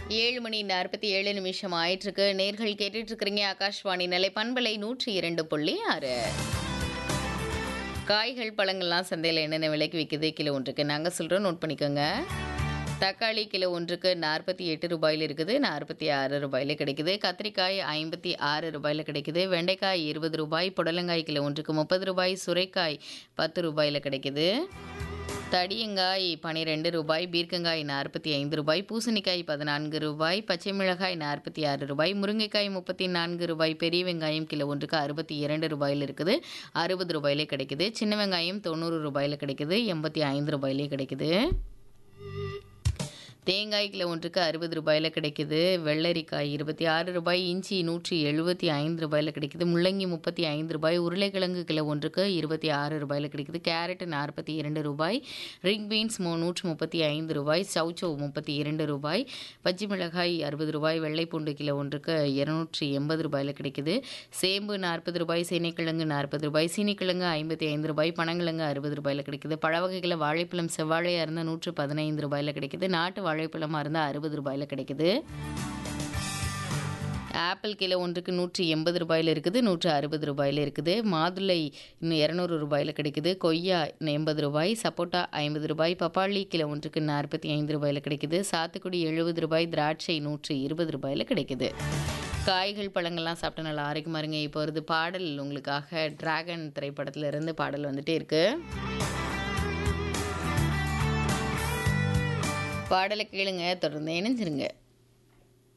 ஏழு மணி நாற்பத்தி ஏழு நிமிஷம் ஆயிட்டிருக்கு நேர்கள் கேட்டுட்டு இருக்கிறீங்க ஆகாஷ்வாணி நிலை பண்பலை நூற்றி இரண்டு புள்ளி ஆறு காய்கள் பழங்கள்லாம் சந்தையில் என்னென்ன விலைக்கு விற்குது கிலோ ஒன்றுக்கு நாங்கள் சொல்கிறோம் நோட் பண்ணிக்கோங்க தக்காளி கிலோ ஒன்றுக்கு நாற்பத்தி எட்டு ரூபாயில் இருக்குது நாற்பத்தி ஆறு ரூபாயில் கிடைக்குது கத்திரிக்காய் ஐம்பத்தி ஆறு ரூபாயில் கிடைக்குது வெண்டைக்காய் இருபது ரூபாய் புடலங்காய் கிலோ ஒன்றுக்கு முப்பது ரூபாய் சுரைக்காய் பத்து ரூபாயில் கிடைக்குது தடியங்காய் பன்னிரெண்டு ரூபாய் பீர்க்கங்காய் நாற்பத்தி ஐந்து ரூபாய் பூசணிக்காய் பதினான்கு ரூபாய் பச்சை மிளகாய் நாற்பத்தி ஆறு ரூபாய் முருங்கைக்காய் முப்பத்தி நான்கு ரூபாய் பெரிய வெங்காயம் கிலோ ஒன்றுக்கு அறுபத்தி இரண்டு ரூபாயில் இருக்குது அறுபது ரூபாயிலே கிடைக்குது சின்ன வெங்காயம் தொண்ணூறு ரூபாயில் கிடைக்குது எண்பத்தி ஐந்து ரூபாயிலே கிடைக்குது தேங்காய் கிலோ ஒன்றுக்கு அறுபது ரூபாயில் கிடைக்குது வெள்ளரிக்காய் இருபத்தி ஆறு ரூபாய் இஞ்சி நூற்றி எழுபத்தி ஐந்து ரூபாயில் கிடைக்குது முள்ளங்கி முப்பத்தி ஐந்து ரூபாய் உருளைக்கிழங்கு கிலோ ஒன்றுக்கு இருபத்தி ஆறு ரூபாயில் கிடைக்குது கேரட் நாற்பத்தி இரண்டு ரூபாய் ரிங் பீன்ஸ் மூ நூற்றி முப்பத்தி ஐந்து ரூபாய் சவுச்சோ முப்பத்தி இரண்டு ரூபாய் பச்சை மிளகாய் அறுபது ரூபாய் வெள்ளைப்பூண்டு கிலோ ஒன்றுக்கு இருநூற்றி எண்பது ரூபாயில் கிடைக்குது சேம்பு நாற்பது ரூபாய் சீனிக்கிழங்கு நாற்பது ரூபாய் சீனிக்கிழங்கு ஐம்பத்தி ஐந்து ரூபாய் பனங்கிழங்கு அறுபது ரூபாயில் கிடைக்குது பழ வகைகளில் வாழைப்பழம் செவ்வாழையாக இருந்தால் நூற்று பதினைந்து ரூபாயில் கிடைக்குது நாட்டு வாழைப்பழமாக இருந்தால் அறுபது ரூபாயில் கிடைக்குது ஆப்பிள் கிலோ ஒன்றுக்கு நூற்றி எண்பது ரூபாயில் இருக்குது நூற்று அறுபது ரூபாயில் இருக்குது மாதுளை இன்னும் இரநூறு ரூபாயில் கிடைக்குது கொய்யா எண்பது ரூபாய் சப்போட்டா ஐம்பது ரூபாய் பப்பாளி கிலோ ஒன்றுக்கு நாற்பத்தி ஐந்து ரூபாயில் கிடைக்குது சாத்துக்குடி எழுபது ரூபாய் திராட்சை நூற்றி இருபது ரூபாயில் கிடைக்குது காய்கள் பழங்கள்லாம் சாப்பிட்டு நல்லா ஆரோக்கியமாக இருங்க இப்போ வருது பாடல் உங்களுக்காக டிராகன் திரைப்படத்துல இருந்து பாடல் வந்துட்டே இருக்கு பாடலை கேளுங்க தொடர்ந்து இணைஞ்சிருங்க